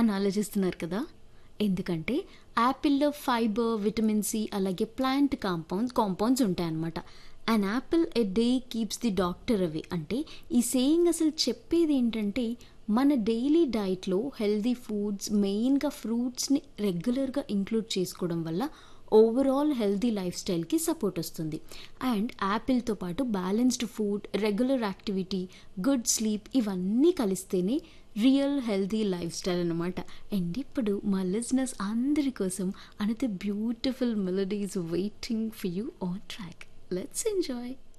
అని ఆలోచిస్తున్నారు కదా ఎందుకంటే యాపిల్లో ఫైబర్ విటమిన్ సి అలాగే ప్లాంట్ కాంపౌండ్స్ కాంపౌండ్స్ ఉంటాయన్నమాట and apple a day keeps the doctor away అంటే ఈ సేయింగ్ అసలు చెప్పేది ఏంటంటే మన డైలీ డైట్లో హెల్దీ ఫుడ్స్ మెయిన్గా ఫ్రూట్స్ని రెగ్యులర్గా ఇంక్లూడ్ చేసుకోవడం వల్ల ఓవరాల్ హెల్దీ లైఫ్ స్టైల్కి సపోర్ట్ వస్తుంది అండ్ యాపిల్తో పాటు balanced food regular activity good sleep ఇవన్నీ కలిస్తేనే రియల్ హెల్దీ లైఫ్ స్టైల్ అనమాట అండ్ ఇప్పుడు మా లిజినెస్ అందరి కోసం అనత beautiful melodies waiting for you on track let's enjoy